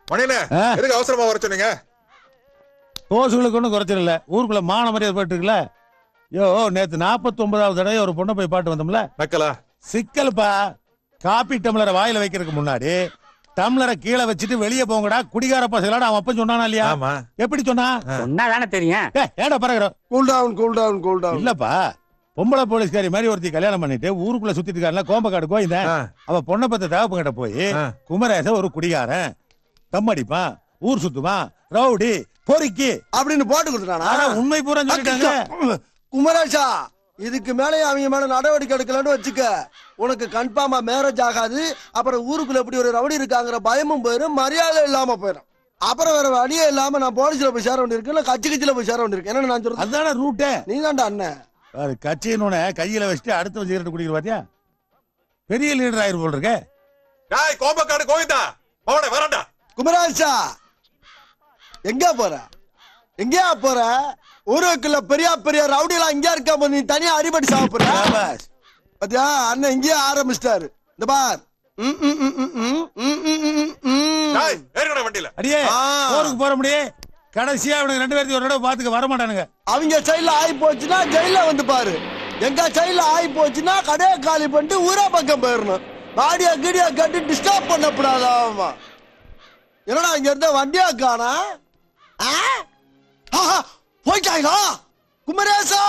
மணியனே ஆ? எதுக்கு அவசரமா வர சொன்னீங்க ஓசுகளுக்கு ஒன்றும் குறைச்சிடல ஊருக்குள்ள மான மரியாதை போயிட்டு இருக்குல்ல யோ நேத்து நாற்பத்தி ஒன்பதாவது தடவை ஒரு பொண்ணை போய் பாட்டு வந்தோம்ல நக்கலா சிக்கல்ப்பா காப்பி டம்ளரை வாயில வைக்கிறதுக்கு முன்னாடி டம்ளரை கீழே வச்சுட்டு வெளியே போங்கடா குடிகார பசங்களாட அவன் அப்பன் சொன்னானா இல்லையா ஆமா எப்படி சொன்னா சொன்னா தானே தெரியும் ஏய், ஏடா பரகுற cool down cool down cool down இல்லப்பா பொம்பளை போலீஸ்காரி மாதிரி ஒருத்தி கல்யாணம் பண்ணிட்டு ஊருக்குள்ள சுத்திட்டு இருக்காருல கோம்பக்காடு கோயிந்தேன் ஆ, அவ பொண்ணை பத்த தகப்பு கிட்ட போய் ஆ. குமரேச ஒரு குடிகாரன் தம் அடிப்பான் ஊர் சுத்துவான் ரவுடி பொறுக்கி அப்படின்னு போட்டு கொடுத்துட்டானா ஆனா உண்மை பூரா சொல்லிட்டாங்க குமரேஷா இதுக்கு மேலே அவங்க மேல நடவடிக்கை எடுக்கலன்னு வச்சுக்க உனக்கு கன்ஃபார்மா மேரேஜ் ஆகாது அப்புறம் ஊருக்குள்ள எப்படி ஒரு ரவுடி இருக்காங்கிற பயமும் போயிடும் மரியாதை இல்லாம போயிடும் அப்புறம் வேற வழியே இல்லாம நான் போலீஸ்ல போய் சேர வேண்டியிருக்கு இல்ல கட்சி கட்சியில போய் சேர வேண்டியிருக்கு என்ன நான் சொல்றது அதுதானே ரூட்டே நீ தான்டா அண்ணன் அது கட்சின்னு கையில வச்சுட்டு அடுத்த சிகரெட் குடிக்கிற பாத்தியா பெரிய லீடர் ஆயிரு போல் இருக்கே டேய் கோம்பக்காடு கோவிந்தா அவனை வரண்டா குமரேஷா எங்க போற எங்கேயா போற ஊருக்குள்ள பெரிய பெரிய ரவுடி எல்லாம் இங்க இருக்க நீ தனியா அடிபடி சாப்பிடுற சாபாஷ். பாத்தியா அண்ணன் இங்கேயே ஆரம்பிச்சிட்டாரு இந்த பார் ம், ம், ம், ம், ம், ம், ம், ம், ம். டேய் ஏறுங்கடா வண்டியில அடியே ஆ. போருக்கு போற முடியே கடைசியா அவனுக்கு ரெண்டு பேர்த்தையும் ஒரு தடவை பாத்துக்க வர மாட்டானுங்க அவங்க சைடுல ஆகி போச்சுன்னா ஜெயில வந்து பாரு எங்க சைடுல ஆகி போச்சுன்னா கடையை காலி பண்ணிட்டு ஊரா பக்கம் போயிடணும் ஆடியோ கீடியோ கட்டி டிஸ்டர்ப் பண்ணக்கூடாது ஆமா என்னடா இங்க இருந்த வண்டியா காணா ஆ? ஆஹா, போயிட்டாங்களா குமரேசா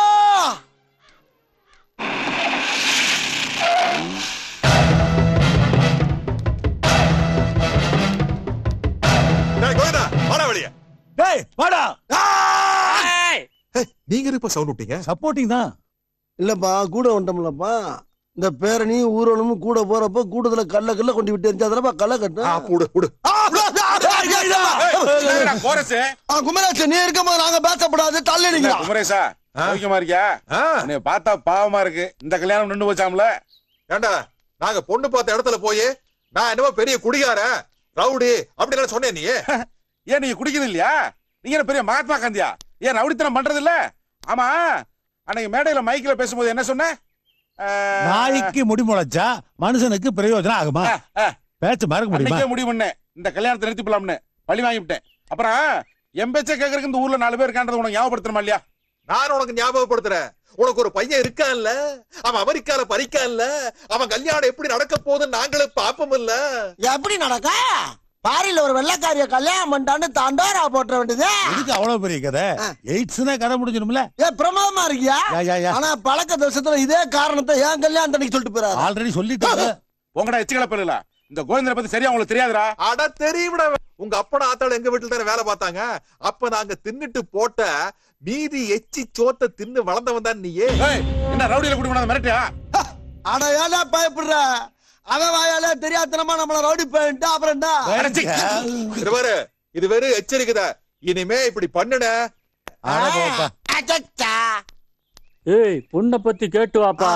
டேய் கோவிந்தா வாடா வெளிய டேய் வாடா ஆ! ஏய், ஏய், நீங்க எதுக்கு சவுண்ட் விட்டீங்க சப்போர்ட்டிங் தான் இல்லப்பா கூட வந்துட்டோம்லப்பா இந்த பேரணி ஊர்வலமும் கூட போறப்ப கூட்டத்துல கல்ல கல்ல கொண்டு விட்டு எரிஞ்சாதானப்பா கல்ல ஆ, கட்டும் புடு புடு கோரஸ் குமரேசன் நீ இருக்கும்போது நாங்க பேசப்படாது தள்ளி நிக்கிறோம் குமரேசா சௌக்கியமா இருக்கியா ஆ, உன்னை பார்த்தா பாவமா இருக்கு இந்த கல்யாணம் நின்று போச்சாம்ல ஏண்டா நாங்க பொண்ணு பார்த்த இடத்துல போய் நான் என்னமோ பெரிய குடிகாரன் ரவுடி அப்படின்னு சொன்னேன் நீ ஏன் நீங்க குடிக்கிறது இல்லையா நீங்க என்ன பெரிய மகாத்மா காந்தியா ஏன் ரவுடித்தனம் பண்றது இல்ல ஆமா அன்னைக்கு மேடையில மைக்ல பேசும்போது என்ன சொன்ன ஆ, நாய்க்கு முடி முளைச்சா மனுஷனுக்கு பிரயோஜனம் ஆகுமா ஆ, ஆ, பேச்சு மறக்க முடியுமா அன்னைக்கே முடிவு பண்ணேன் இந்த கல்யாணத்தை நிறுத்தி போலாம்னு பழி வாங்கி விட்டேன் அப்புறம் என் பேச்ச கேக்குறதுக்கு இந்த ஊர்ல நாலு பேர் இருக்கான்றத உனக்கு ஞாபகப்படுத்தணுமா இல்லையா நான் உனக்கு ஞாபகப்படுத்துறேன் உனக்கு ஒரு பையன் இருக்கான்ல அவன் அமெரிக்கால பறிக்கான்ல அவன் கல்யாணம் எப்படி நடக்க போகுதுன்னு நாங்களே பாப்போம் இல்ல எப்படி நடக்க பாரில ஒரு வெள்ளக்காரிய கல்யாணம் பண்ணிட்டான்னு தண்டோரா போட்டுற வேண்டியது எதுக்கு அவ்வளவு பெரிய கதை எயிட்ஸ்னா கதை முடிஞ்சிடும்ல ஏ பிரமாதமா இருக்கியா யா, யா, யா. ஆனா பழக்க தோஷத்துல இதே காரணத்தை ஏன் கல்யாணத்தன்னைக்கு சொல்லிட்டு போறாரு ஆல்ரெடி சொல்லிட்டாங்க உங்கடா எச்சு கலப்பல இந்த கோவிந்தனை பத்தி சரியா உங்களுக்கு தெரியாதுடா அட தெரியும்டா உங்க அப்பன ஆத்தாள் எங்க வீட்டுல தானே வேலை பார்த்தாங்க அப்ப நாங்க தின்னுட்டு போட்ட மீதி எச்சி சோத்த தின்னு வளர்ந்தவன் தான் நீயே ஏய், என்ன ரவுடியில குடி கொண்டாந்து மிரட்டியா அட ஏன்னா பயப்படுற அவன் வாயால தெரியாதனமா நம்மள ரவுடி போயிட்டு அப்புறம் என்ன அடச்சி. இது பாரு இது வெறும் எச்சரிக்கைதா இனிமே இப்படி பண்ணுன அட போப்பா. அச்சச்சா. ஏய் பொண்ணை பத்தி கேட்டு வாப்பா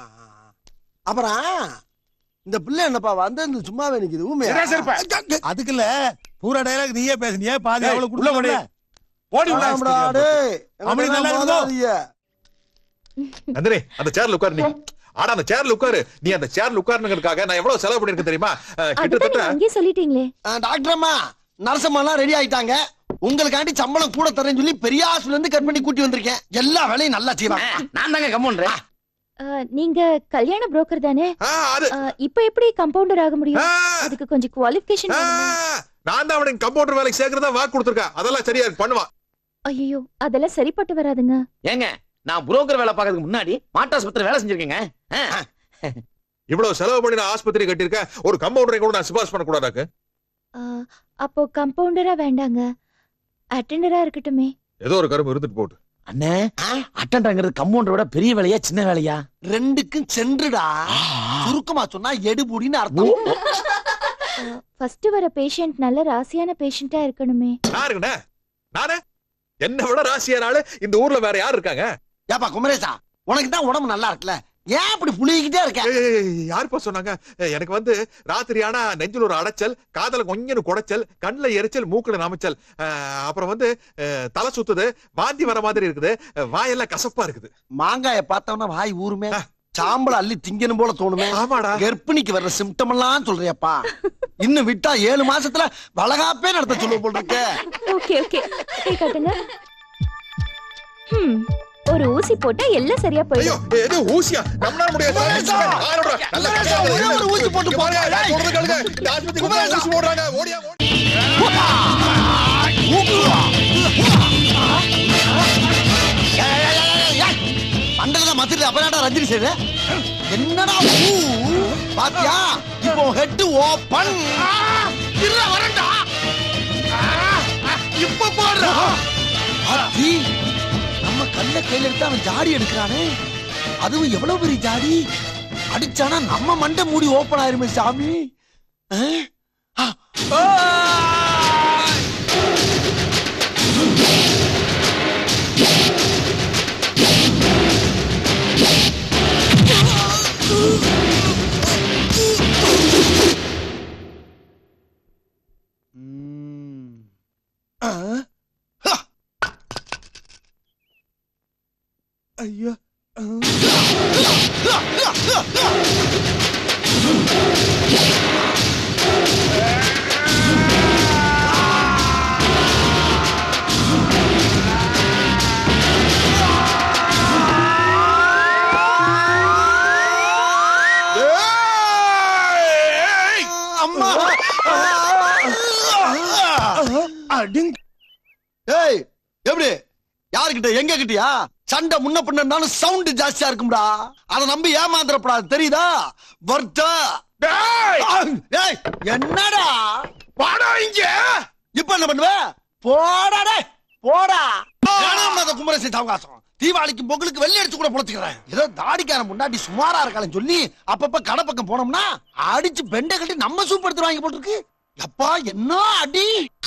அப்புறம் இந்த பிள்ளை என்னப்பா வந்து இந்த சும்மாவே நிக்குது ஊமையா சரியா சரிப்பா. அதுக்கு இல்ல பூரா டைலாக் நீயே பேசுனியே பாதி ஏய், அவளுக்கு உள்ள கொடுக்கல ஓடி உள்ள ஆமாடா, டேய். அப்படி எங்களை நல்லா எல்லாம் இருந்தோ? மோதாதீங்க. நந்தினி அந்த சேர்ல உட்காரு நீ ஆனா அந்த சேர்ல உட்காரு நீ அந்த சேர்ல உட்காருங்கிறதுக்காக நான் எவ்வளவு செலவு பண்ணிருக்கேன் தெரியுமா அஹ், அதுதான் கிட்டத்தட்ட நீங்க அங்கேயே சொல்லிட்டீங்களே ஆ, டாக்டர் அம்மா நரசம்மா எல்லாம் ரெடி ஆயிட்டாங்க உங்களுக்காண்டி சம்பளம் கூட தரேன்னு சொல்லி பெரிய ஹாஸ்பிடல் இருந்து கட் பண்ணி கூட்டி வந்திருக்கேன் எல்லா வேலையும் நல்லா செய்வாங்க நான் தாங்க கம்மோன்றேன் அஹ், நீங்க கல்யாண புரோக்கர் தானே ஆ, அது அஹ், இப்ப எப்படி கம்பவுண்டர் ஆக முடியும் ஆ, அதுக்கு கொஞ்சம் குவாலிஃபிகேஷன் ஆ, நான் தான் அவனுக்கு கம்பவுண்டர் வேலைக்கு சேர்க்கறதா வாக்கு கொடுத்துருக்கேன் அதெல்லாம் சரியா இருக்கு பண்ணுவான் ஐயோ அதெல்லாம் சரிப்பட்டு வராதுங்க ஏங்க நான் புரோக்கர் வேலை பார்க்கறதுக்கு முன்னாடி மாட்டாஸ்பத்திரி வேலை செஞ்சிருக்கேங்க ஆ. இவ்வளவு செலவு பண்ணி நான் ஆஸ்பத்திரி கட்டியிருக்கேன் ஒரு கம்பவுண்டரை கூட நான் சிபாரிசு பண்ண கூடாதாக்கு அஹ், அப்போ கம்பவுண்டரா வேண்டாங்க அட்டெண்டரா இருக்கட்டுமே ஏதோ ஒரு கரும்பு இருந்துட்டு போட்டு அண்ணே அட்டன்றாங்கிறது கம்பவுண்டரை விட பெரிய வேலையா சின்ன வேலையா ரெண்டுக்கும் சென்றுடா சுருக்கமா சொன்னா எடுபுடின்னு அர்த்தம் ஃபர்ஸ்ட் வர பேஷண்ட் நல்ல ராசியான பேஷண்டா இருக்கணுமே நான் இருக்கனே நானே என்ன விட ராசியான ஆளு இந்த ஊர்ல வேற யார் இருக்காங்க ஏப்பா குமரேசா உனக்கு தான் உடம்பு நல்லா இருக்குல்ல ஏன் இப்படி புளிக்கிட்டே இருக்க ஏய், ஏய், ஏய், யாருப்பா சொன்னாங்க ஏய், எனக்கு வந்து ராத்திரி ஆனா நெஞ்சில் ஒரு அடைச்சல் காதல கொஞ்சம் குடைச்சல் கண்ணுல எரிச்சல் மூக்குல நமைச்சல் அஹ், அப்புறம் வந்து அஹ், தலை சுத்துது வாந்தி வர மாதிரி இருக்குது அஹ், வாயெல்லாம் கசப்பா இருக்குது மாங்காய பார்த்தவன வாய் ஊருமே சாம்பல அள்ளி திங்கணும் போல தோணுமே ஆமாடா கர்ப்பிணிக்கு வர்ற சிம்டம் எல்லாம் சொல்றியப்பா இன்னும் விட்டா ஏழு மாசத்துல வளகாப்பே நடத்த சொல்லுவ போல் இருக்க ஓகே ஓகே கை காட்டுங்க ஹம், ஒரு ஊசி போட்டா எல்லாம் சரியா ஐயோ போயிடும் எது ஊசியா நம்மளால முடியாது குமரேசா! ஆரோடா, நல்ல குமரேசா, கதையா ஒரே ஒரு ஊசி போட்டு இங்க பாருங்க, போடுங்க. நான் சொல்றது கேளுங்க. இந்த ஆஸ்பத்திரிக்கு வந்து குமரேசா! ஊசி போடுறாங்க ஓடியா ஓடி மண்டல மத்தில அப்பனாடா ரஜினி செய்த என்னடா ஊ? பாத்தியா இப்போ ஹெட் ஓபன் இல்ல வரண்டா இப்ப போடுறா ஆத்தி நம்ம கல்ல கையில எடுத்து அவன் ஜாடி எடுக்கிறானே அதுவும் எவ்வளவு பெரிய ஜாடி அடிச்சானா நம்ம மண்டை மூடி ஓபன் ஆயிருமே சாமி ஆ? ஆ. ஆ! ம். ஆ? ஹா! ஐயா ஆ. அம்மா அடிங் ஏய் எப்படி யாருக்கிட்ட எங்க கிட்டயா சண்டை முன்ன பின்ன இருந்தாலும் சவுண்ட் ஜாஸ்தியா இருக்கும்டா அத நம்பி ஏமாந்துடப்படாது தெரியுதா வர்த்தா ஏய் என்னடா வாடா இங்க இப்ப என்ன பண்ணுவ போடா டேய் போடா ஏனாம் அந்த குமரேசன் அவகாசம் தீபாவளிக்கு பொங்கலுக்கு வெள்ளை அடிச்சு கூட பொழைச்சுக்கிறேன் ஏதோ தாடிக்காரன் முன்னாடி சுமாரா இருக்கான்னு சொல்லி அப்பப்ப கடை பக்கம் போனோம்னா அடிச்சு பெண்டை கட்டி நம்ம சூப் எடுத்துருவாங்க போட்டுருக்கு எப்பா என்ன அடி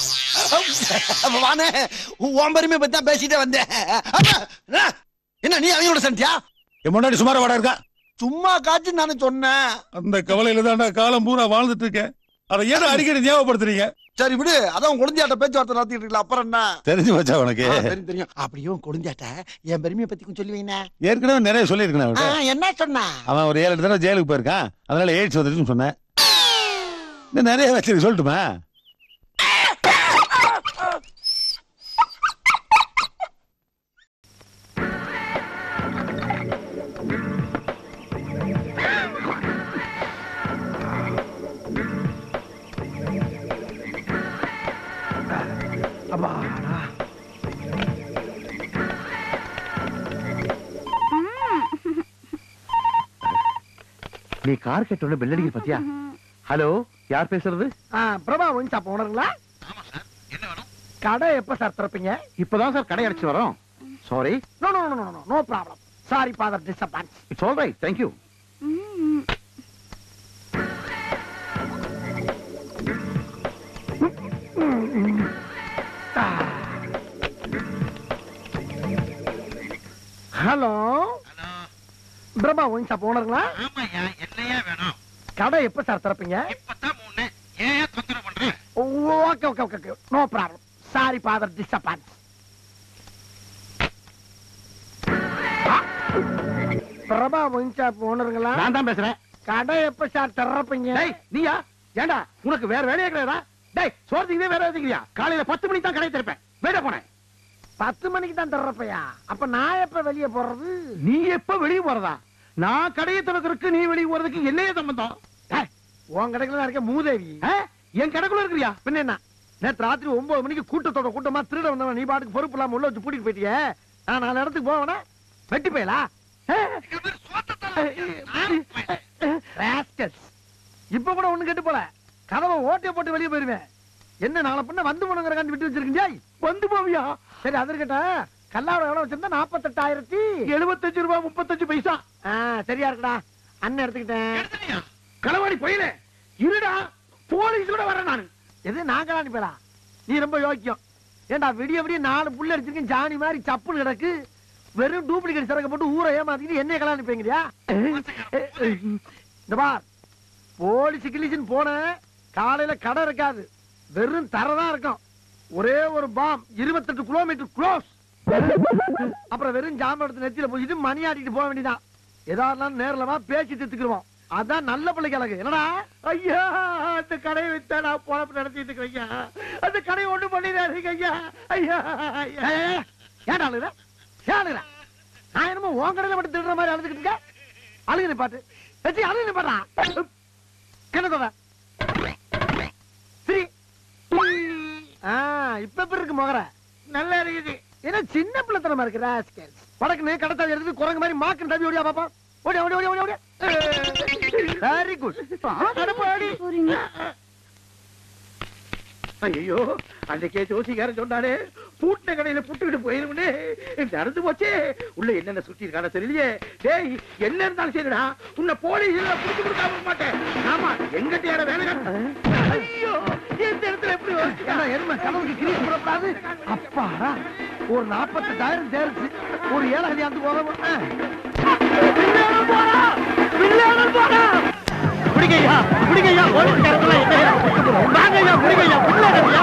வானே உன் பெருமை பத்தி தான் பேசிட்டே வந்தேன் அப்பா, என்ன? என்ன நீ அவங்களோட சண்டியா என் முன்னாடி சுமார வாடா இருக்கா சும்மா காய்ச்சி நானே சொன்னேன் அந்த கவலையில தான்டா காலம் பூரா வாழ்ந்துட்டு இருக்கேன் அதை ஏன் அடிக்கடி ஞாபகப்படுத்துறீங்க சரி விடு அதான் குழந்தையாட்ட பேச்சுவார்த்தை நடத்திட்டு இருக்கல அப்புறம் என்ன தெரிஞ்சு வச்சா உனக்கு ஆ, தெரியும் தெரியும் அப்படியும் கொழுந்தாட்ட என் பெருமையை பத்தி கொஞ்சம் சொல்லுவீங்க ஏற்கனவே நிறைய சொல்லியிருக்கேன் அவன்கிட்ட என்ன சொன்னா அவன் ஒரு ஏழு தடவை ஜெயிலுக்கு போயிருக்கான் அதனால எய்ட்ஸ் வந்துருச்சுன்னு சொன்னேன் இன்னும் நிறைய வச்சிருக்கு சொல்லட்டுமா நீ கார் கேட்டோட பெல் அடிக்கிற பாத்தியா ஹலோ யார் பேசுறது பிரபா ஒயின் ஷாப் ஓனருங்களா கடை எப்ப சார் திறப்பீங்க இப்பதான் சார் கடை அடிச்சு வரோம் sorry no no no no no problem sorry father disappoints it's all right thank you hello Prabha wine shop ஓனருங்களா ஆமாய்யா என்னையா வேணும் கடை எப்ப சார் திறப்பீங்க இப்பதான் மூணு ஏன் தொந்தரவு பண்ற okay okay okay okay no problem sorry father disappoints Prabha wine shop ஓனருங்களா நான் தான் பேசுறேன் கடை எப்ப சார் திறப்பீங்க டேய் நீயா ஏண்டா உனக்கு வேற வேலையே கிடையாதா டேய் சோர்த்திக்கவே வேற எதுக்குறியா காலையில பத்து மணிக்கு தான் கடை திறப்பேன் வேட போனேன் பத்து மணிக்கு தான் திறப்பையா அப்ப நான் எப்ப வெளியே போறது நீ எப்ப வெளிய போறதா நான் கடையை திறக்கிறதுக்கு நீ வெளிய போறதுக்கு என்னைய சம்பந்தம் டேய், உன் கடைக்குள்ள தான் இருக்க மூதேவி ஆ? என் கடைக்குள்ள இருக்கிறியா பின்ன என்ன நேத்து ராத்திரி ஒன்பது மணிக்கு கூட்டத்தோட கூட்டமா திருட வந்தவன் நீ பாட்டுக்கு பொறுப்பு இல்லாம உள்ள வச்சு பூட்டிட்டு போயிட்டியே நான் நாலு இடத்துக்கு போவேனா வெட்டி போயலா இப்ப கூட ஒண்ணு கெட்டு போல கதவை ஓட்டைய போட்டு வெளியே போயிருவேன் என்ன நாளை பின்ன வந்து போனுங்கிற காண்டி விட்டு வச்சிருக்கீங்க வந்து போவியா சரி அது இருக்கட்டும் கல்லாவோட எவ்வளவு வச்சிருந்தா நாற்பத்தெட்டாயிரத்தி எழுபத்தஞ்சு ரூபாய் முப்பத்தஞ்சு பைசா ஆ, சரியா இருக்குடா அண்ணன் எடுத்துக்கிட்டேன் களவாடி போயில இருடா போலீஸ் கூட வரேன் நான் எது நான் கலாணி பேரா நீ ரொம்ப யோக்கியம் ஏண்டா விடிய விடிய நாலு புள்ள அடிச்சிருக்கேன் ஜானி மாதிரி சப்புன்னு கிடக்கு வெறும் டூப்ளிகேட் சரக்கு போட்டு ஊரை ஏமாத்திக்கிட்டு என்ன கலாணி பேங்கிறியா இந்த பார் போலீஸ் கிளிசின்னு போனேன் காலையில கடை இருக்காது வெறும் தரதான் இருக்கும் ஒரே ஒரு பாம் இருபத்தெட்டு கிலோமீட்டர் க்ளோஸ் அப்புறம் வெறும் ஜாம எடுத்து நெத்தியில போயிட்டு மணி ஆடிட்டு போக வேண்டியதான் ஏதாவது நேர்ல வா பேசி தீர்த்துக்கிடுவோம் அதான் நல்ல பிள்ளைக்கு அழகு என்னடா ஐயா அந்த கடையை வித்தா நான் பொழப்பு நடத்திட்டு இருக்கேன் ஐயா அந்த கடையை ஒண்ணு பண்ணிடாதீங்க ஐயா ஐயா ஐயா. ஏன்டா அழுகுற ஏன் அழுகுற நான் என்னமோ உன் கடையில மட்டும் திருடுற மாதிரி அழுதுகிட்டு இருக்கேன் அழுகுது பாட்டு வச்சு அழுகுது பாடுறா என்ன சொல்ற சரி ஆ இப்ப எப்படி இருக்கு முகர நல்லா இருக்குது ஏன்னா சின்ன பிள்ளைத்தனமா இருக்கு ராஸ்கல் படக்குன்னு கடத்தாது எடுத்து குரங்கு மாதிரி மாக்கு தம்பி ஓடியா பாப்பா ஓடியா ஓடியா ஓடியா ஓடியா வெரி குட் போறீங்க ஐயோ அன்னைக்கே ஜோசிக்காரன் சொன்னானே பூட்டின கடையில புட்டுக்கிட்டு போயிருமுன்னு நடந்து போச்சே உள்ள என்னென்ன சுத்தி இருக்கான தெரியலையே டேய் என்ன இருந்தாலும் சரிடா உன்னை போலீஸ்ல புடிச்சு கொடுக்காம விட மாட்டேன் ஆமா எங்கிட்ட யார வேலை காட்டு- ஐயோ எந்த இடத்துல எப்படி ஏன்னா எருமை கனவுக்கு கிரீஸ் போடக்கூடாது அப்பாடா ஒரு நாற்பத்தெட்டாயிரம் தேர்ச்சி ஒரு ஏழை கல்யாணத்துக்கு உதவும் வில்லேடன் போடா வில்லேடன் போடா பிடிங்கய்யா பிடிங்கய்யா போலீஸ்காரங்களா என்ன வாங்கய்யா பிடிங்கய்யா பிள்ளையா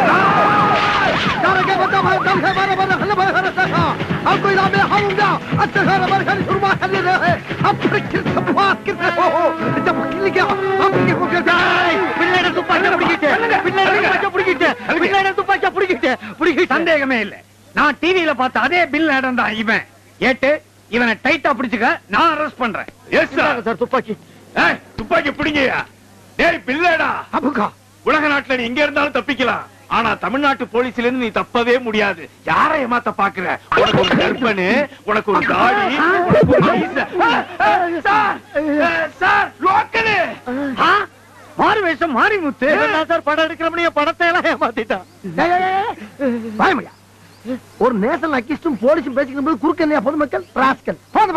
யாரங்க வந்தா வந்தா வர வர ஹல்ல வர வர சகா आपको इलामे हाऊंगा अच्छा घर पर घर शुरू कर दे है अब फिर किस बात किस हो जब किल गया अब के हो गया பிள்ளைட துப்பாக்கிய பிடிக்கிட்டு பிள்ளைட துப்பாக்கிய பிடிக்கிட்டு பிள்ளைட துப்பாக்கிய பிடிக்கிட்டு பிடிக்கிட்டு சந்தேகமே இல்ல நான் டிவியில பார்த்த அதே பில் ஆடம் தான் இவன் ஏட்டு இவனை டைட்டா பிடிச்சுக்க நான் அரெஸ்ட் பண்றேன் எஸ் சார் சார் துப்பாக்கி ஏய், துப்பாக்கி பிடிங்கயா டேய் பிள்ளடா அபுகா உலக நாட்டுல நீ எங்க இருந்தாலும் தப்பிக்கலாம் ஆனா தமிழ்நாட்டு போலீஸ்ல இருந்து நீ தப்பவே முடியாது யாரை ஏமாத்த பாக்குற உனக்கு ஒரு கற்பனு உனக்கு ஒரு தாடி உனக்கு ஒரு மீசை. ஆ, ஆ, சார் ஆ, சார் லோக்கலு மாறு வேஷம் மாறி முத்து சார் படம் எடுக்கிறவனைய படத்தை எல்லாம் ஏமாத்திட்டான் பயமையா ஒரு நேஷனல் அக்கிஸ்டும் போலீஸும் பேசிக்கும் போது குறுக்க இல்லையா பொதுமக்கள் ராஸ்கல்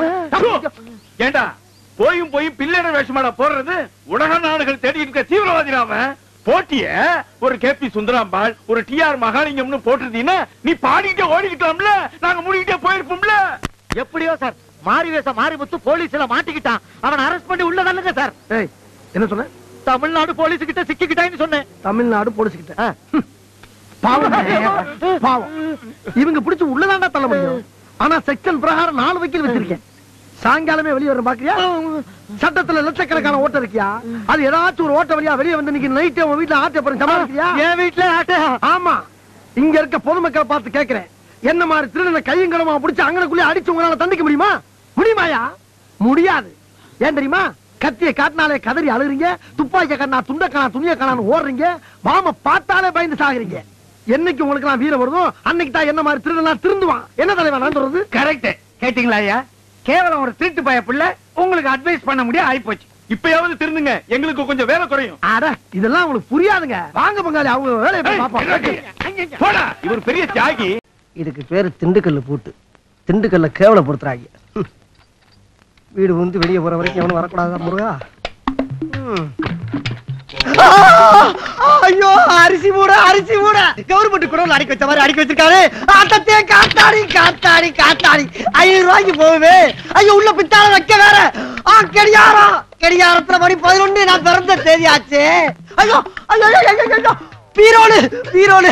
ஏண்டா போயும் போயும் பிள்ளைட வேஷமாடா போடுறது உலக நாடுகள் தேடி இருக்க தீவிரவாதி அவன் போட்டிய ஒரு கே பி சுந்தராம்பாள் ஒரு டி ஆர் மகாலிங்கம்னு போட்டிருந்தீங்கன்னா நீ பாடிக்கிட்டே ஓடிக்கிட்டோம்ல நாங்க மூடிக்கிட்டே போயிருப்போம்ல எப்படியோ சார் மாறி வேஷம் மாறி முத்து போலீஸ்ல மாட்டிக்கிட்டான் அவன் அரெஸ்ட் பண்ணி உள்ள தள்ளுங்க சார் என்ன சொன்ன தமிழ்நாடு போலீஸ் கிட்ட சிக்கிக்கிட்டான்னு சொன்னேன் தமிழ்நாடு போலீஸ் கிட்ட பாவம் பாவம் இவங்க பிடிச்சு உள்ளதாண்டா தள்ள முடியும் ஆனா செக்ஷன் பிரகாரம் நாலு வக்கீல் வச்சிருக்கேன் சாயங்காலமே வெளியே வர பாக்குறியா சட்டத்துல லட்சக்கணக்கான ஓட்ட இருக்கியா அது ஏதாச்சும் ஒரு ஓட்ட வழியா வெளியே வந்து இன்னைக்கு நைட் உன் வீட்டுல ஆட்ட போறேன் சமாளிக்கிறியா என் வீட்டுல ஆட்ட ஆமா இங்க இருக்க பொதுமக்களை பார்த்து கேக்குறேன் என்ன மாதிரி திருடனை கையும் கடமா பிடிச்சு அங்கனக்குள்ளே அடிச்சு உங்களால தண்டிக்க முடியுமா முடியுமாயா முடியாது ஏன் தெரியுமா கத்திய காட்டினாலே கதறி அழுகுறீங்க துப்பாக்கிய கண்ணா துண்ட காணா துணிய காணான்னு ஓடுறீங்க மாம பார்த்தாலே பயந்து சாகுறீங்க என்னைக்கு உங்களுக்கு எல்லாம் வீரம் வருதோ அன்னைக்கு தான் என்ன மாதிரி திருடலாம் திருந்துவான் என்ன தலைவா நான் சொல்றது கரெக்ட் கேட்டீங்களா ஐயா கேவலம் ஒரு திருட்டு பய பிள்ளை உங்களுக்கு அட்வைஸ் பண்ண முடியாது ஆயிப்போச்சு இப்பயாவது திருந்துங்க எங்களுக்கு கொஞ்சம் வேலை குறையும் அட இதெல்லாம் உங்களுக்கு புரியாதுங்க வாங்க பங்காளி அவங்க வேலையை போய் ஏய், பார்ப்போம் போடா இவர் பெரிய தியாகி இதுக்கு பேரு திண்டுக்கல்ல பூட்டு திண்டுக்கல்ல கேவலப்படுத்துறாங்க ஹம். வீடு வந்து வெளியே போற வரைக்கும் எவனும் வரக்கூடாதா முருகா ம். ஆ! ஐயோ அரிசி மூட அரிசி மூட கவர்மெண்ட் கூட அடிக்க வச்ச மாதிரி அடிக்க வச்சிருக்காரு அட்டத்தே காத்தாடி காத்தாடி காத்தாடி ஐநூறு ரூபாய்க்கு போகுது ஐயோ உள்ள பித்தால வைக்க வேற ஆ கடியாரம் கடியாரத்துல மணி பதினொன்னு நான் பிறந்த தேதி ஆச்சு ஐயோ ஐயோ ஐயோ, ஐயோ ஐயோ பீரோடு பீரோடு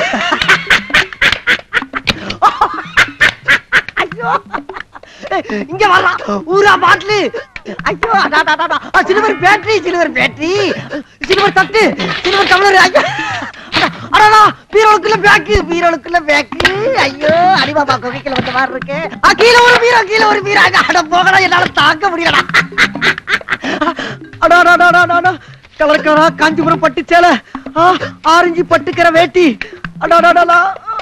ஐயோ இங்க வரலாம் ஊரா பாட்டிலு ஐயோ அடா, அடா, அடா, அடா. Silver battery silver battery silver தட்டு சில்வர் டம்ளர் ஐயோ அடா, அடடா பீரோளுக்குள்ள பேக்கு பீரோளுக்குள்ள பேக்கு ஐயோ அடிபாபா கோவிக்கல வந்த மாதிரி இருக்கு ஆ, கீழே ஒரு பீரோ கீழே ஒரு பீரோ அங்க அட போகடா என்னால தாக்க முடியலடா அடா அடா, அடா, அடா, அடா. கலர் கலரா காஞ்சிபுரம் பட்டு சேலை ஆ, ஆரஞ்சு பட்டுக்கிற வேட்டி அடா அடா, அடா, அடா.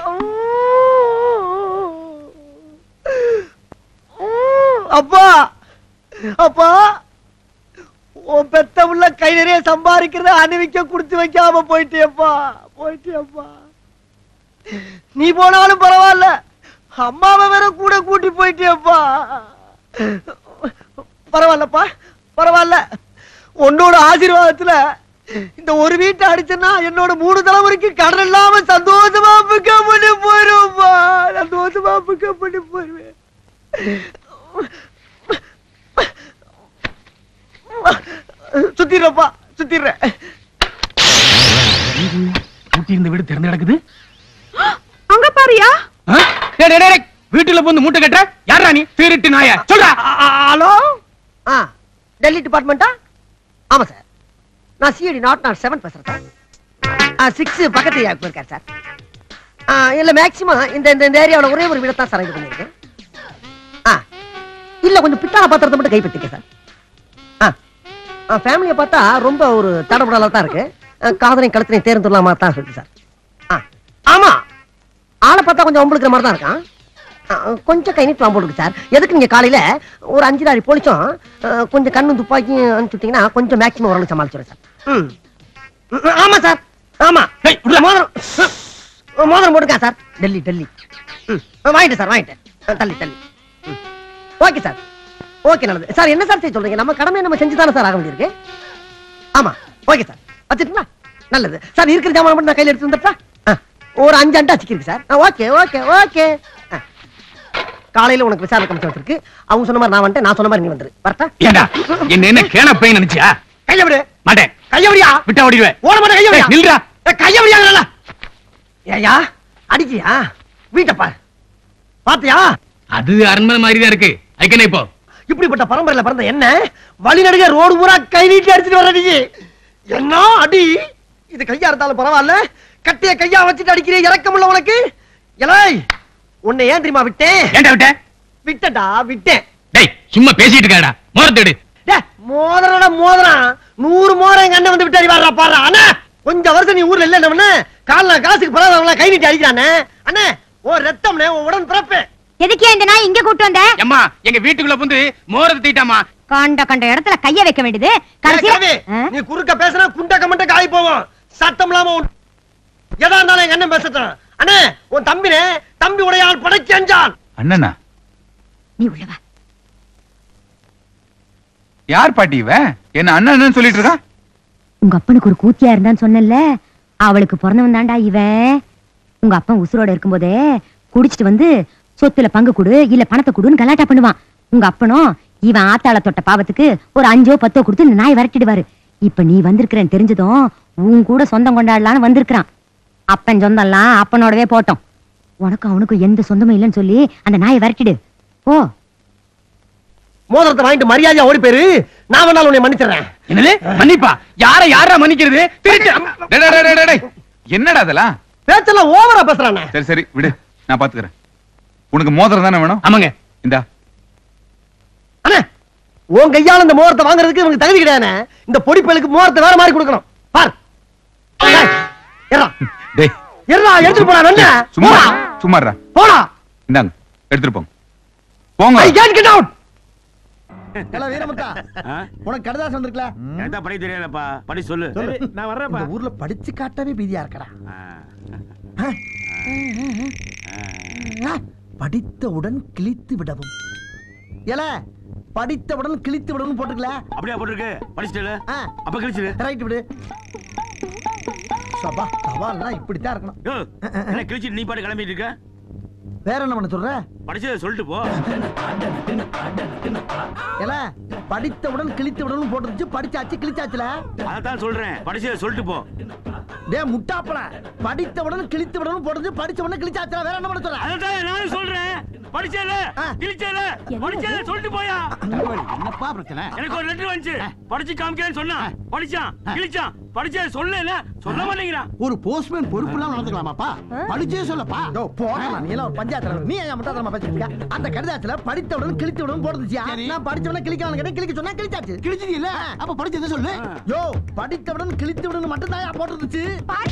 அப்பா அப்பா உன் பெத்த உள்ள கை நிறைய சம்பாதிக்கிறத அணிவிக்க குடுத்து வைக்காம போயிட்டியப்பா போயிட்டியப்பா நீ போனாலும் பரவாயில்ல அம்மாவை வேற கூட கூட்டி போயிட்டியப்பா பரவாயில்லப்பா பரவாயில்ல உன்னோட ஆசீர்வாதத்துல இந்த ஒரு வீட்டை அடிச்சேன்னா என்னோட மூணு தலைமுறைக்கு கடன் இல்லாம சந்தோஷமா பிக்கப் பண்ணி போயிருவேன்ப்பா சந்தோஷமா பிக்கப் பண்ணி போயிருவேன் சுத்திடுறப்பா சுத்திடுறேன் ஊட்டி இருந்த வீடு திறந்து கிடக்குது அங்க பாரியா ஆ? டேய், டேய், டேய், வீட்டுல வந்து மூட்டை கட்டுற யாரா நீ திருட்டு நாய சொல்றா ஹலோ ஆ டெல்லி டிபார்ட்மெண்டா ஆமா சார் நான் சிஐடி நாட் நாட் செவன் பேசுறேன் சார் சிக்ஸ் பக்கத்து ஏரியாவுக்கு போயிருக்காரு சார் ஆ, இல்ல மேக்சிமம் இந்த இந்த இந்த ஏரியாவில் ஒரே ஒரு வீடு தான் சார் இது பண்ணியிருக்கேன் ஆ இல்ல கொஞ்சம் பித்தாள பாத்திரத்தை மட்டும் கைப்பற்றிக்க சார் ஆ ஃபேமிலியை பார்த்தா ரொம்ப ஒரு தடபுடலா தான் இருக்கு ஆ, காதலையும் கழுத்தனையும் தேர்ந்துடலாமா தான் இருக்கு சார் ஆ ஆமா ஆளை பார்த்தா கொஞ்சம் ஒம்பளுக்கிற மாதிரி தான் இருக்கான் ஆ, கொஞ்சம் கை நீட்டு போடுங்க சார் எதுக்கு நீங்க காலையில ஒரு அஞ்சு நாள் போலிச்சோம் ஆ, கொஞ்சம் கண்ணும் துப்பாக்கியும் அனுப்பிச்சுட்டீங்கன்னா கொஞ்சம் மேக்ஸிமம் ஓரளவு சமாளிச்சிடும் சார் ம் ம், ஆமா சார் ஆமா மோதிரம் ம், மோதிரம் போட்டுக்கா சார் டெல்லி டெல்லி ம் வாங்கிட்டேன் சார் வாங்கிட்டேன் ஆ, தள்ளி தள்ளி ம் ஓகே சார் ஓகே நல்லது சார் என்ன சார் செய்ய சொல்றீங்க நம்ம கடமை நம்ம செஞ்சு தானே சார் ஆக வேண்டியிருக்கு ஆமா ஓகே சார் வச்சுட்டுங்களா நல்லது சார் இருக்கிற ஜாமான் மட்டும் நான் கையில் எடுத்து வந்துட்டா ஒரு அஞ்சு அண்டா சிக்கிருக்கு சார் ஓகே ஓகே ஓகே காலையில உனக்கு விசாரணை கமிஷன் வச்சிருக்கு அவங்க சொன்ன மாதிரி நான் வந்துட்டேன் நான் சொன்ன மாதிரி நீ வந்துரு வரட்டா ஏண்டா என்ன என்ன கேன பையன் நினைச்சியா கைய விடு மாட்டேன் கைய விடியா விட்டா ஓடிடுவேன் ஓட மாட்டேன் கைய விடியா ஏய், நில்றா. ஏய், கைய விடியா நல்லா ஏயா அடிக்கியா வீட்டை பாரு பாத்தியா அது அரண்மனை மாதிரி தான் இருக்கு அதுக்கு இப்போ இப்படிப்பட்ட பரம்பரையில பிறந்த என்ன வழி நடுக ரோடு பூரா கை நீட்டி அடிச்சிட்டு வர நீ என்ன அடி இது கையா இருந்தாலும் பரவாயில்ல கட்டிய கையா வச்சுட்டு அடிக்கிற இறக்கமுள்ள உனக்கு எலை உன்னை ஏன் தெரியுமா விட்டேன் ஏன்டா விட்ட விட்டடா விட்டேன் டேய் சும்மா பேசிட்டு இருக்காடா மோரத்தேடு டேய், மோதிரடா மோதிரம் நூறு மோதிரம் எங்க அண்ணன் வந்து விட்டாடி வர்றா பாரு அண்ணா கொஞ்சம் வருஷம் நீ ஊர்ல இல்ல என்ன காலைல காசுக்கு பரவாயில்ல கை நீட்டி அடிக்கிறானே அண்ணே ஓ ரத்தம்னே உன் உடன் பிறப்பு எதுக்கே இந்த நாய் இங்க கூட்டு வந்த அம்மா எங்க வீட்டுக்குள்ள வந்து மோரத்தை தீட்டாமா கண்ட கண்ட இடத்துல கைய வைக்க வேண்டியது ஏய், கடைசியா கிழவி, ஆ? நீ குறுக்க பேசினா குண்ட கமண்ட காய் போவோம் சத்தம் இல்லாம உன்- எதா இருந்தாலும் எங்க அண்ணன் பேசட்டும் அண்ணே உன் தம்பினே தம்பி உடையால் படைச்செஞ்சான் அண்ணனா நீ உள்ளவா யார் பாட்டி இவன் என்ன அண்ணன் அண்ணன் சொல்லிட்டு இருக்கான் உங்க அப்பனுக்கு ஒரு கூத்தியா இருந்தான்னு சொன்னல அவளுக்கு பிறந்தவன் தான்டா இவன் உங்க அப்பன் உசுரோட இருக்கும்போதே குடிச்சிட்டு வந்து சொத்துல பங்கு கொடு இல்ல பணத்தை கொடுன்னு கலாட்டா பண்ணுவான் உங்க அப்பனும் இவன் ஆத்தாள தொட்ட பாவத்துக்கு ஒரு அஞ்சோ பத்தோ கொடுத்து இந்த நாய் விரட்டிடுவாரு இப்ப நீ வந்திருக்கிறேன்னு தெரிஞ்சதும் உன் கூட சொந்தம் கொண்டாடலான்னு வந்திருக்கிறான் அப்பன் சொந்தம்லாம் அப்பனோடவே போட்டோம் உனக்கு அவனுக்கும் எந்த சொந்தமும் இல்லைன்னு சொல்லி அந்த நாயை விரட்டிடு ஓ மோதிரத்தை வாங்கிட்டு மரியாதையா ஓடி போயிரு நான் வேணாலும் உன்னை மன்னிச்சிடுறேன் என்னது மன்னிப்பா யார யாரா மன்னிக்கிறது திருட்டு டேய், டேய், டேய், டேய், டேய். என்னடா அதெல்லாம் பேச்செல்லாம் ஓவரா பேசுறானே சரி சரி விடு நான் பாத்துக்கிறேன் உனக்கு மோதிரம் தானே வேணும் ஆமாங்க இந்தா அண்ணே உன் கையால இந்த மோதிரத்தை வாங்குறதுக்கு இவனுக்கு தகுதி கிடையாதுண்ணே இந்த பொடி பயலுக்கு மோதிரத்தை வேற மாதிரி கொடுக்கணும் பார் ஏய், எர்றா டேய் எர்றா எடுத்துட்டு போடா வெண்ண சும்மா போடா சும்மாடா போடா இந்தாங்க எடுத்துட்டு போங்க போங்க ஐ கேன் கெட் அவுட் ஏல வீரமுத்தா உனக்கு கடுதாசம் வந்திருக்கல எனக்கு படி தெரியாதப்பா படி சொல்லு நான் வர்றேன் இந்த ஊர்ல படிச்சு காட்டவே பீதியா இருக்கடா படித்தவுடன் கிழித்து விடவும் ஏல படித்தவுடன் கிழித்து விடவும் போட்டுக்கல அப்படியா போட்டிருக்கு படிச்சுட்டு ஆ, அப்ப கழிச்சிடு ரைட் விடு சபா சவால்லாம் இப்படித்தான் இருக்கணும் யோ, என்ன கிழிச்சிட்டு நீ பாட்டு கிளம்பிட்டு இருக்க வேற என்ன பண்ண சொல்ற படிச்சதை சொல்லிட்டு போ ஏல படித்தவுடன் கிழித்து விடவும் போட்டுருச்சு படிச்சாச்சு கிழிச்சாச்சுல அதான் சொல்றேன் படிச்சதை சொல்லிட்டு போ டே முட்டாப்பல படித்தவுடன் கிழித்து விடவும் போட்டுருச்சு படிச்ச உடனே கிழிச்சாச்சுல வேற என்ன பண்ண சொல்ற அதான் நானும் சொல்றேன் படிச்சல ஆ. கிழிச்சல படிச்சத சொல்லிட்டு போயா என்னப்பா பிரச்சனை எனக்கு ஒரு லெட்டர் வந்துச்சு படிச்சு காமிக்கிறேன்னு சொன்னா படிச்சான் கிழிச்சான் படிச்சத சொல்லல சொல்ல மாட்டேங்கிறான் ஒரு போஸ்ட்மேன் பொறுப்பு இல்லாம நடந்துக்கலாமாப்பா படிச்சே சொல்லப்பா போடலாம் நீ எல்லாம் ஒரு பஞ்சாயத்து தலைவர். நீ ஏன் முட்டாத்தனமா பேசிட்டு இருக்க அந்த கடிதத்துல படித்தவுடன் கிழித்தவுடன் போடுதுச்சியா நான் படிச்சவன கிழிக்கலாம் கேட்டேன் கிழிக்க சொன்னா கிழிச்சாச்சு கிழிச்சது இல்ல அப்ப படிச்சதை சொல்லு யோ படித்தவுடன் கிழித்தவுடன் மட்டும் தான் போட்டுருந்துச்சு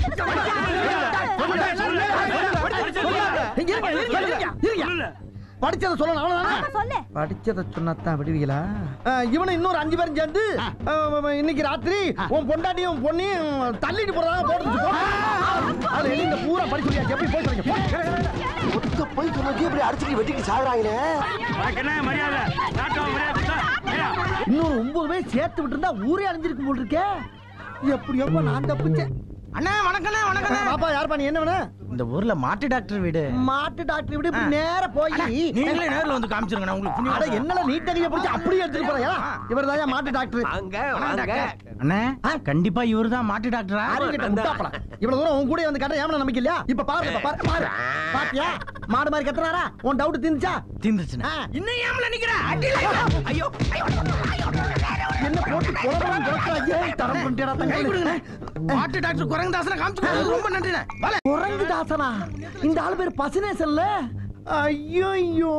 இங்க இருங்க, இருங்க, இருங்க, இருங்க. படிச்சதை சொல்லணும் அவ்வளவுதானே சொல்லு படிச்சத சொன்னாதான் விடுவீங்களா இவனு இன்னொரு அஞ்சு பேரும் சேர்ந்து அஹ், இன்னைக்கு ராத்திரி உன் பொண்டாட்டியும் பொண்ணையும் தள்ளிட்டு போறதா போட்டு அதுல எழுதி இந்த பூரா படிச்சு சொல்லியாச்சு எப்படி போய் சொல்லுங்க போய் சொல்லுங்க இப்படி அடிச்சுட்டு வெட்டிட்டு சாகுறாங்களே உனக்கு என்ன மரியாதை நாட்டம் மரியாதை கொடுத்தா? ஐயா, இன்னொரு ஒன்பது பேர் சேர்த்து விட்டு இருந்தா ஊரே அழிஞ்சிருக்கு போல் இருக்கே எப்படியோ நான் தப்பிச்சேன் அண்ணா வணக்கண்ணே வணக்கம் பாப்பா யாருப்பா நீ என்ன வேணும் இந்த ஊர்ல மாட்டு டாக்டர் வீடு மாட்டு டாக்டர் விட இப்படி நேரா போய் நீங்களே நேர்ல வந்து காமிச்சிருங்க நான் உங்களுக்கு அட புண்ணியம் என்னல நீட்ட கைய பிடிச்சு அப்படியே எடுத்துட்டு போறயா இவர் தான் மாட்டு டாக்டர் அண்ணே கண்டிப்பா இவர்தான் மாட்டு டாக்டரா ஆரிக்கிட்ட முட்டாப்படா இவ்வளவு தூரம் உன் கூட வந்து கட்ட ஏமன நம்பிக்கை இல்லையா இப்ப பாரு இப்ப பாரு பாரு பாத்தியா மாடு மாதிரி கத்துறாரா உன் டவுட் தீந்துச்சா தீந்துச்சுண்ணா இன்னும் ஏமல நிக்கிற அடியில ஐயோ என்ன போட்டு புறப்படம் போட்டாங்க தரம் பண்ணிட்டா தங்க மாட்டு டாக்டர் குரங்கு தாசனை காமிச்சு கொடுத்தது ரொம்ப நன்றிண்ணே வல. குரங்கு தாசனா இந்த ஆளு பேர் பசுனேசன்ல ஐயோ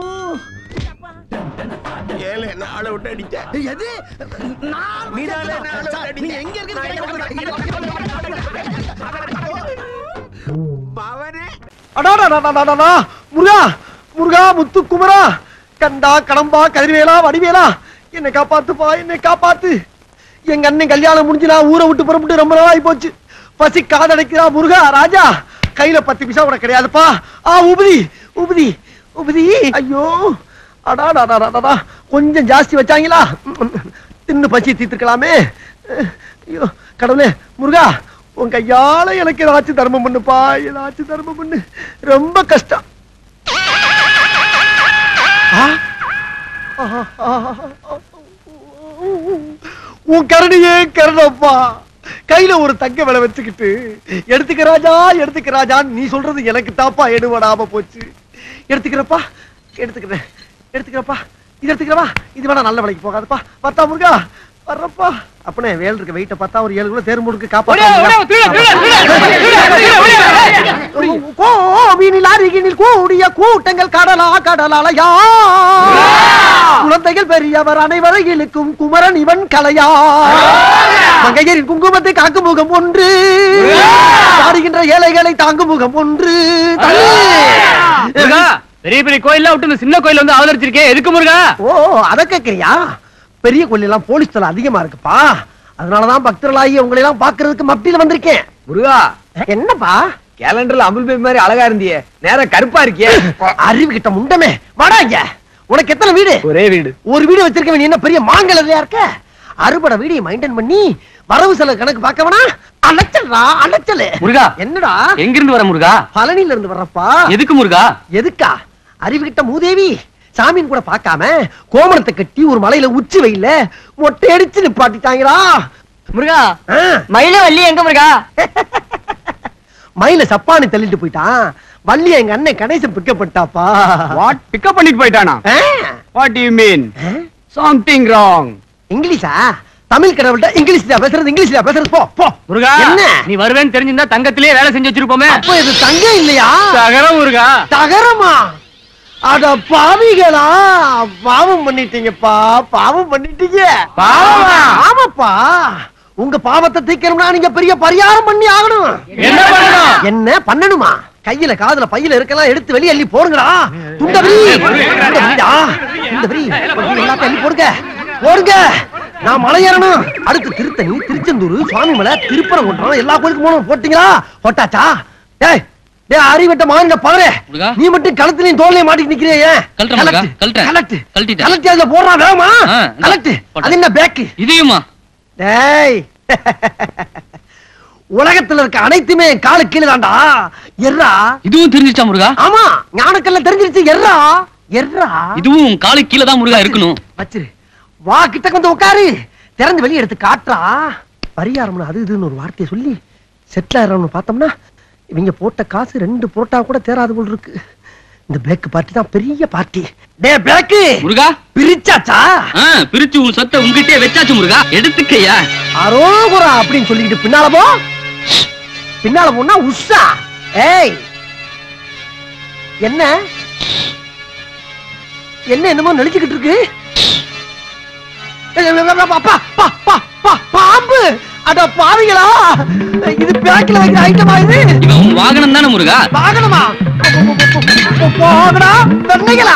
ஏழு என்ன ஆளை விட்டு அடிச்ச எது நான் நீதானே என்ன ஆளை விட்டு அடிச்ச? நீங்க எங்க பவனே முருகா முருகா முத்து குமரா கண்டா கடம்பா கதிர்வேலா வடிவேலா என்னை காப்பாத்துப்பா என்னை காப்பாத்து எங்க அண்ணன் கல்யாணம் முடிஞ்சு நான் ஊரை விட்டு புறப்பட்டு ரொம்ப நாளாகி போச்சு பசி காதடைக்கிறா முருகா ராஜா கையில பத்து பைசா கூட கிடையாதுப்பா ஆ உபதி உபதி உபதி ஐயோ அடாடாடாடாடா கொஞ்சம் ஜாஸ்தி வச்சாங்களா தின்னு பசி தீர்த்துக்கலாமே ஐயோ கடவுளே முருகா உன் கையால எனக்கு ஏதாச்சும் தர்மம் பண்ணுப்பா ஏதாச்சும் தர்மம் பண்ணு ரொம்ப கஷ்டம் ஆ? ஆஹா, ஆஹா, உன் கரடியே கருணப்பா கையில ஒரு தங்க விலை வச்சுக்கிட்டு எடுத்துக்க ராஜா எடுத்துக்க ராஜான்னு நீ சொல்றது எனக்கு தாப்பா எடுபடாம போச்சு எடுத்துக்கிறப்பா எடுத்துக்கிறேன் எடுத்துக்கிறப்பா இது எடுத்துக்கிறவா இது வேணா நல்ல விலைக்கு போகாதுப்பா பார்த்தா முருகா வர்றப்பா அப்பனே வேல் இருக்க வெயிட்ட பார்த்தா ஒரு ஏழு கிலோ தேர் முடுக்கு கோவினில் அருகினில் கூடிய கூட்டங்கள் கடலா கடலாலயா குழந்தைகள் பெரியவர் அனைவரை இழுக்கும் குமரன் இவன் கலையா மங்கையரின் குங்குமத்தை காக்கும் முகம் ஒன்று பாடுகின்ற ஏழைகளை தாங்கும் முகம் ஒன்று முருகா பெரிய பெரிய கோயில்ல விட்டு இந்த சின்ன கோயில் வந்து அவதரிச்சிருக்கே எதுக்கு முருகா ஓ அத கேக்குறியா பெரிய கோயில் எல்லாம் போலீஸ் தலை அதிகமா இருக்குப்பா அதனாலதான் பக்தர்களாகி உங்களை எல்லாம் பாக்குறதுக்கு மப்டியில வந்திருக்கேன் முருகா என்னப்பா கேலண்டர்ல அமுல் பேபி மாதிரி அழகா இருந்தியே நேரம் கருப்பா இருக்கியே அறிவு கிட்ட முண்டமே வாடா இங்க உனக்கு எத்தனை வீடு ஒரே வீடு ஒரு வீடு வச்சிருக்க நீ என்ன பெரிய மாங்கலையா இருக்க அறுபடை வீடியை மைண்டைன் பண்ணி வரவு செலவு கணக்கு பார்க்கவனா அலைச்சல்டா அலைச்சல் முருகா என்னடா எங்க இருந்து வர முருகா பழனியில இருந்து வர்றப்பா எதுக்கு முருகா எதுக்கா அறிவு கிட்ட மூதேவி சாமியின் கூட பார்க்காம கோமணத்தை கட்டி ஒரு மலையில உச்சி வெயில மொட்டை அடிச்சு நிப்பாட்டிட்டாங்களா முருகா ஆ, மயில வள்ளி எங்க முருகா மயில சப்பானி தள்ளிட்டு போயிட்டான் வள்ளி எங்க அண்ணன் கணேசன் பிக்கப்பட்டாப்பா வாட் பிக்கப் பண்ணிட்டு போயிட்டானா what you mean something wrong இங்கிலீஷா தமிழ் கடவுள்கிட்ட இங்கிலீஷ்ல பேசுறது இங்கிலீஷ்ல பேசுறது போ போ முருகா என்ன நீ வருவேன்னு தெரிஞ்சிருந்தா தங்கத்திலேயே வேலை செஞ்சு வச்சிருப்போமே அப்ப இது தங்கம் இல்லையா தகரம் முருகா தகரமா அட பாவிகளா பாவம் பண்ணிட்டீங்கப்பா பாவம் பண்ணிட்டீங்க பாவமா? ஆமாப்பா உங்க பாவத்தை தீக்கணும்னா நீங்க பெரிய பரிகாரம் பண்ணி ஆகணும் என்ன பண்ணணும்? என்ன பண்ணணுமா கையில காதுல பையில இருக்கலாம் எடுத்து வெளிய அள்ளி போடுங்கடா துண்ட விரி துண்ட விரிடா துண்ட விரி எல்லாத்தையும் அள்ளி போடுங்க போடுங்க நான் மலை ஏறணும் அடுத்து திருத்தணி திருச்செந்தூர் சுவாமிமலை திருப்பரங்குன்றம் எல்லா கோயிலுக்கும் போகணும் போட்டீங்களா போட்டாச்சா டேய் டேய் அறிவட்ட மாநில பாரு முருகா. நீ மட்டும் கழுத்துலயும் தோல்லையும் மாட்டிட்டு நிக்கிறியே ஏன் கழட்டுறேன் முருகா, கழட்டுறேன். கலட்டு கழட்டிட்டேன். கலட்டி அதுல போடுறா வேகமா ஆ, இந்தா. கலட்டு போட்டேன். அது என்ன பேக்கு இதையுமா டேய் உலகத்துல இருக்க அனைத்துமே என் காலு கீழே தான்டா எர்ரா இதுவும் தெரிஞ்சிச்சா முருகா ஆமா ஞானக்கல்ல தெரிஞ்சிருச்சு எர்ரா எர்ரா இதுவும் உன் காலு கீழே தான் முருகா இருக்கணும் வச்சிரு வா கிட்ட வந்து உட்காரு திறந்து வெளிய எடுத்து காட்டுறா பரிகாரம்னு அது இதுன்னு ஒரு வார்த்தையை சொல்லி செட்டில் ஆயிரம்னு பார்த்தோம்னா இவங்க போட்ட காசு ரெண்டு புரோட்டா கூட தேராது போல் இருக்கு இந்த பேக்கு பார்ட்டி தான் பெரிய பார்ட்டி டே பேக்கு முருகா பிரிச்சாச்சா ஆ, பிரிச்சு உன் சொத்தை உங்ககிட்டயே வச்சாச்சு முருகா எடுத்துக்கையா அரோகுரா அப்படின்னு சொல்லிக்கிட்டு பின்னால போ பின்னால போனா உஷா ஏய் என்ன என்ன என்னமோ நெளிச்சுக்கிட்டு இருக்கு ஏய், ஏய், ஏய், அப்பா, பா, பா, பா, பாம்பு அட பாவிகளா இது பேக்கில் வைக்கிற ஐட்டமா இது இவன் உன் வாகனம் தானே முருகா வாகனமா போகடா வெண்ணைகளா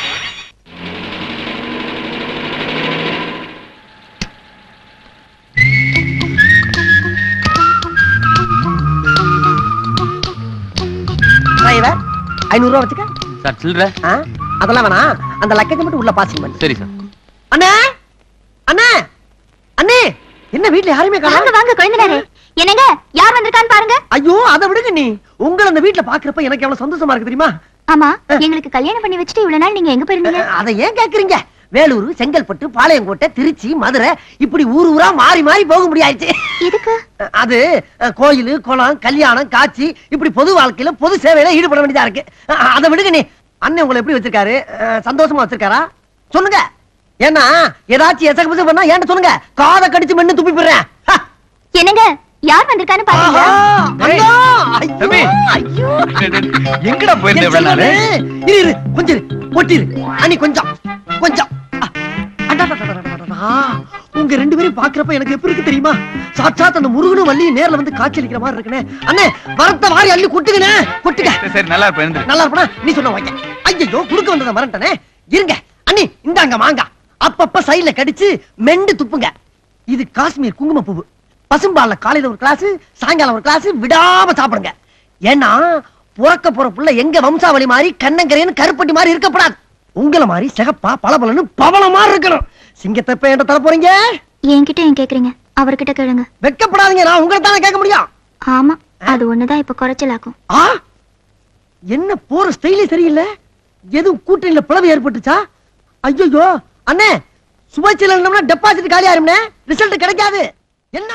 டிரைவர் ஐநூறு ரூபா வச்சுக்க சார் சில்லற ஆ? அதெல்லாம் வேணாம் அந்த லக்கேஜ் மட்டும் உள்ள பாசிங் பண்ணு சரி சார் அண்ணே அண்ணே அண்ணே என்ன வீட்ல யாருமே வாங்க காணோம் வாங்க குழந்தைனாரே என்னங்க யார் வந்திருக்கான்னு பாருங்க ஐயோ அதை விடுங்க நீ உங்களை அந்த வீட்டுல பாக்குறப்ப எனக்கு எவ்வளவு சந்தோஷமா இருக்கு தெரியுமா ஆமா எங்களுக்கு கல்யாணம் பண்ணி வச்சுட்டு இவ்வளவு நாள் நீங்க எங்க போயிருந்தீங்க அதை ஏன் கேக்குறீங்க வேலூர் செங்கல்பட்டு பாளையங்கோட்டை திருச்சி மதுரை இப்படி ஊர் ஊரா மாறி மாறி போக முடியாச்சு எதுக்கு அது அஹ், கோயில் குளம் கல்யாணம் காட்சி இப்படி பொது வாழ்க்கையில பொது சேவையில ஈடுபட வேண்டியதா இருக்கு அஹ், அதை விடுங்க நீ அண்ணன் உங்களை எப்படி வச்சிருக்காரு அஹ், சந்தோஷமா வச்சிருக்காரா சொல்லுங்க ஏன்னா ஏதாச்சும் எசக பிசக பண்ணா ஏன்ட்ட சொல்லுங்க காதை கடிச்சு மென்னு துப்பி போடுறேன் என்னங்க யார் வந்திருக்கான்னு பாத்தீங்களா தம்பி. ஐயோ எங்கடா போயிருந்த இவ்வளவு நாளு இரு இரு கொஞ்சம் இரு ஒட்டிரு அண்ணி கொஞ்சம் கொஞ்சம் அ, அடடடடடடடா. உங்க ரெண்டு பேரும் பாக்குறப்ப எனக்கு எப்படி இருக்கு தெரியுமா சாட்சாத் அந்த முருகனும் வள்ளியும் நேர்ல வந்து காட்சியளிக்கிற மாதிரி இருக்குனே அண்ணே வரத்த வாரி அள்ளி கொட்டுங்கண்ணே கொட்டுங்க சரி, சரி நல்லா இருப்பேன் எழுந்திரு. நல்லா இருப்பா நீ சொன்ன வாங்க ஐயோ குடுக்க வந்ததை மறந்துட்டனே இருங்க அண்ணி இந்தாங்க மாங்கா அப்பப்ப சைடுல கடிச்சு மெண்டு துப்புங்க இது காஷ்மீர் குங்குமப்பூவு பசும்பால்ல காலையில ஒரு கிளாஸ் சாயங்காலம் ஒரு கிளாஸ் விடாம சாப்பிடுங்க ஏன்னா பிறக்க போற புள்ள எங்க வம்சாவளி மாதிரி கண்ணங்கரையன்னு கருப்பட்டி மாதிரி இருக்கப்படாது உங்கள மாதிரி சிகப்பா பளபளன்னு பவள மாதிரி இருக்கணும் சிங்கத்தை இப்ப என்கிட்ட தர போறீங்க என்கிட்ட ஏன் கேக்குறீங்க அவர்கிட்ட கேளுங்க வெக்கப்படாதீங்க நான் உங்களை தானே கேட்க முடியும் ஆமா அது ஒண்ணுதான் இப்ப குறைச்சலாக்கும் ஆ என்ன போற ஸ்டைலே சரியில்லை எதுவும் கூட்டணியில பிளவு ஏற்பட்டுச்சா ஐயோ அண்ணே சுபேட்சையில இருந்தோம்னா டெபாசிட் காலி ஆயிரும்னே ரிசல்ட் கிடைக்காது என்ன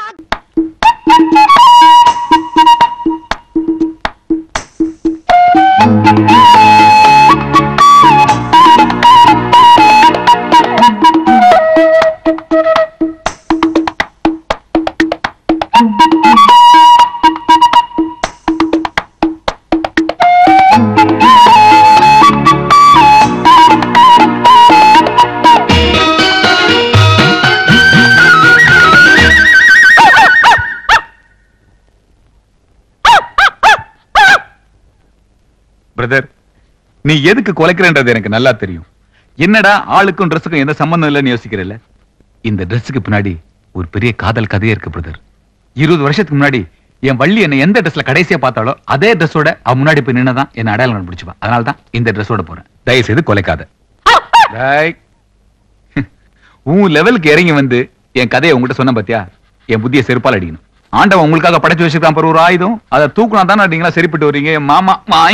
பிரதர் நீ எதுக்கு குலைக்கிறன்றது எனக்கு நல்லா தெரியும் என்னடா ஆளுக்கும் ட்ரெஸ்ஸுக்கும் எந்த சம்பந்தம் இல்லைன்னு யோசிக்கிறல்ல இந்த ட்ரெஸ்ஸுக்கு பின்னாடி ஒரு பெரிய காதல் கதையே இருக்கு பிரதர் இருபது வருஷத்துக்கு முன்னாடி என் வள்ளி என்ன எந்த ட்ரெஸ்ல கடைசியா பார்த்தாலோ அதே ட்ரெஸ்ஸோட அவ முன்னாடி போய் நின்னதான் என்ன அடையாளம் கண்டுபிடிச்சுப்பா அதனால தான் இந்த ட்ரெஸ்ஸோட போறேன் தயவு செய்து கொலைக்காத டேய். உன் லெவலுக்கு இறங்கி வந்து என் கதையை உங்ககிட்ட சொன்ன பாத்தியா என் புத்தியை செருப்பால் அடிக்கணும் ஆண்டவன் உங்களுக்காக படைச்சு வச்சிருக்கான் பாரு ஒரு ஆயுதம் அதை தூக்குனா தானே அடிங்களா சரிப்பட்டு வரீங்க என் மாமா மாய்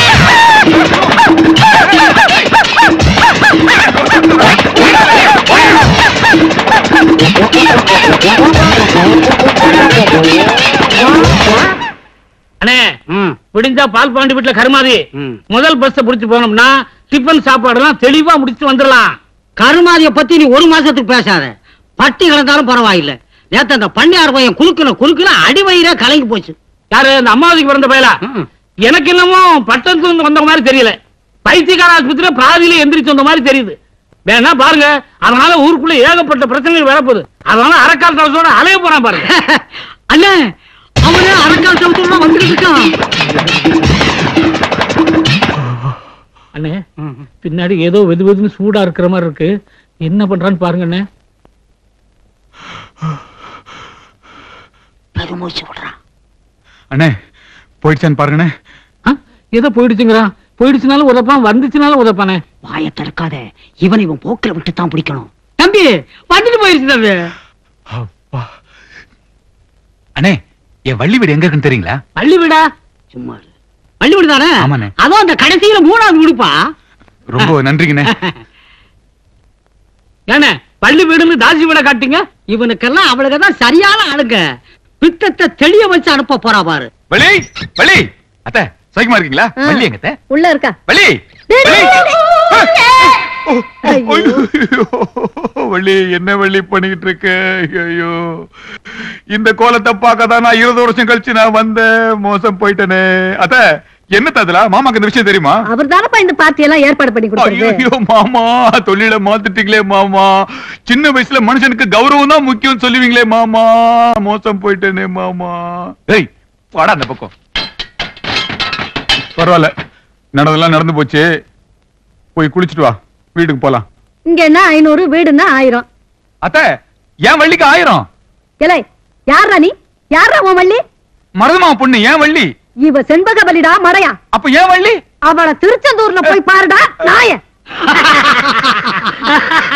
அண்ணே விடிஞ்சா பால் பாண்டி வீட்டுல கருமாதி முதல் பஸ் புடிச்சு போனோம்னா டிஃபன் சாப்பாடு எல்லாம் தெளிவா முடிச்சு வந்துடலாம் கருமாதிய பத்தி நீ ஒரு மாசத்துக்கு பேசாத பட்டி கிடந்தாலும் பரவாயில்ல நேத்து அந்த பண்ணியார் பையன் குறுக்கல குறுக்கல அடிவயிறே கலங்கி போச்சு யாரு அந்த அம்மாவதிக்கு பிறந்த பயலா எனக்கு என்னமோ பட்டத்துல இருந்து வந்த மாதிரி தெரியல பைத்தியக்கார ஆஸ்பத்திரியில பாதியில எந்திரிச்சு வந்த மாதிரி தெரியுது வேணா பாருங்க அதனால ஊருக்குள்ள ஏகப்பட்ட பிரச்சனைகள் வரப்போகுது அதனால அரக்கால் தளத்தோட அலைய போறான் பாருங்க அண்ணே அவனே அரக்கால் சவுத்துல வந்துட்டு இருக்கான் அண்ணே பின்னாடி ஏதோ வெது வெதுன்னு சூடா இருக்கிற மாதிரி இருக்கு என்ன பண்றான்னு பாருங்க அண்ணே பெருமூச்சு விடுறான் அண்ணே போயிடுச்சான்னு பாருங்கண்ணே ஏதோ போயிடுச்சுங்கிறான் போயிடுச்சுனாலும் உதப்பான் வந்துச்சுனாலும் உதப்பானே வாயை திறக்காத இவன் இவன் போக்கில விட்டு தான் பிடிக்கணும் தம்பி வந்துட்டு போயிருச்சு தம்பி அண்ணே என் வள்ளி வீடு எங்க இருக்குன்னு தெரியுங்களா பள்ளி வீடா சும்மா இரு. பள்ளி வீடு தானே ஆமாண்ணே. அதுவும் அந்த கடைசியில மூணாவது வீடுப்பா ரொம்ப நன்றிங்கண்ணே ஏண்ணே பள்ளி வீடுன்னு தாசி வீட காட்டுங்க இவனுக்கெல்லாம் அவளுக்கு தான் சரியான ஆளுங்க பித்தத்தை தெளிய வச்சு அனுப்ப போறா பாரு வள்ளி வள்ளி அத்தை சௌக்கியமா இருக்கீங்களா வள்ளி எங்க அத்தை உள்ள இருக்கா வள்ளி வள்ளி வள்ளி என்ன வள்ளி பண்ணிக்கிட்டு இருக்க ஐயோ இந்த கோலத்தை பார்க்க தான் நான் இருபது வருஷம் கழிச்சு நான் வந்தேன் மோசம் போயிட்டேனே அத்த என்ன ததுலா மாமாக்கு இந்த விஷயம் தெரியுமா அவர் தானப்பா இந்த பார்ட்டி எல்லாம் ஏற்பாடு பண்ணி கொடுத்தது ஐயோ மாமா தொழில மாத்திட்டீங்களே மாமா சின்ன வயசுல மனுஷனுக்கு கௌரவம் தான் முக்கியம் சொல்லுவீங்களே மாமா மோசம் போயிட்டேனே மாமா ஏய் வாடா அந்த பக்கம் பரவாயில்ல நடந்தெல்லாம் நடந்து போச்சு போய் குளிச்சுட்டு வா வீட்டுக்கு போலாம் இங்க என்ன ஐநூறு வீடுன்னா ஆயிரம் அத்த ஏன் வள்ளிக்கு ஆயிரம் எலை யாரா நீ யாரா உன் வள்ளி மருதமா பொண்ணு ஏன் வள்ளி இவ செண்பக பலிடா மடையா அப்ப ஏன் வள்ளி அவள திருச்செந்தூர்ல போய் பாருடா நாய